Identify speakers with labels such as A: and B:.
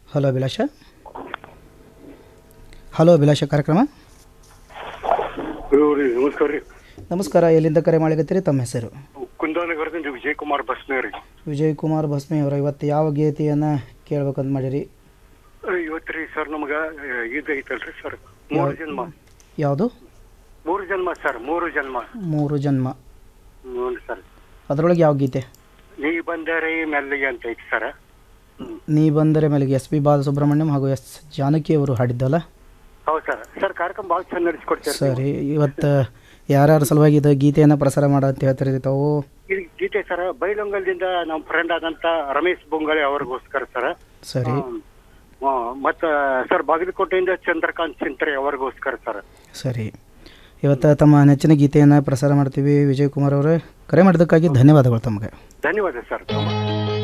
A: hello ಅಭಿಲಾಷ hello ಅಭಿಲಾಷ ಕಾರ್ಯಕ್ರಮ
B: ರೀ ನಮಸ್ಕಾರ ರೀ
A: ನಮಸ್ಕಾರ ಎಲ್ಲಿಂದ ಕರೆ ಮಾಡಿಕತ್ತೀರಿ ತಮ್ಮ ಹೆಸರು
B: ಕುಂದಾನಗರದಿಂದ ವಿಜಯ್ ಕುಮಾರ್ ಬಸ್ನೇ ರೀ
A: ವಿಜಯ್ ಕುಮಾರ್ ಭಸ್ಮೆ ಅವರ ಇವತ್ತು ಯಾವ ಗೀತೆಯನ್ನು ಕೇಳ್ಬೇಕಂತ ಮಾಡಿರಿ
B: ಇವತ್ತು ರೀ ಸರ್ ನಮಗ ಇದು ಐತಲ್ರಿ ಸರ್ ಮೂರು ಜನ್ಮ
A: ಯಾವುದು
B: ಮೂರು ಜನ್ಮ ಸರ್ ಮೂರು ಜನ್ಮ
A: ಮೂರು ಜನ್ಮ
B: ಹ್ಞೂ ಸರ್
A: ಅದರೊಳಗೆ ಯಾವ ಗೀತೆ
B: ನೀ ಬಂದರೆ ಮೆಲ್ಲಿಗೆ ಅಂತ ಐತಿ ಸರ್ ಹ್ಮ್
A: ನೀ ಬಂದರೆ ಮೇಲೆಗೆ ಎಸ್ ಪಿ ಬಾಲಸುಬ್ರಹ್ಮಣ್ಯಂ ಹಾಗೂ ಎಸ್ ಜಾನಕಿ ಅವರು ಹಾಡಿದ್ದಲ್ಲ
B: ಹೌದು ಸರ್ ಸರ್ ಕಾರ್ಯಕ್ರಮ ಭಾಳ ಚಂದ ನಡೆಸ್ಕೊಡ್ತೀರಿ
A: ಸರಿ ಇವತ್ತು ಯಾರ್ಯಾರ ಸಲುವಾಗಿ ಇದು ಗೀತೆಯನ್ನು ಪ್ರಸಾರ ಮಾಡ ಅಂತ ಹೇಳ್ತಾರೆ ತಾವು
B: ಇದು ಗೀತೆ ಸರ್ ಬೈಲೊಂಗಲ್ದಿಂದ ನಮ್ಮ ಫ್ರೆಂಡ್ ಆದಂತ ರಮೇಶ್ ಬೊಂಗಳೆ ಅವ್ರಿಗೋಸ್ಕರ ಸರ್
A: ಸರಿ
B: ಮತ್ತ ಸರ್ ಬಾಗಲಕೋಟೆಯಿಂದ ಚಂದ್ರಕಾಂತ್ ಚಿಂತ್ರೆ ಅವ್ರಿಗೋಸ್ಕರ ಸರ್
A: ಸರಿ ಇವತ್ತು ತಮ್ಮ ನೆಚ್ಚಿನ ಗೀತೆಯನ್ನು ಪ್ರಸಾರ ಮಾಡ್ತೀವಿ ವಿಜಯ್ ಕುಮಾರ್ ಅವರೇ ಕರೆ ಮಾಡಿದ್ದಕ್ಕಾಗಿ ಧನ್ಯವಾದಗಳು ತಮಗೆ
B: ಧನ್ಯವಾದ ಸರ್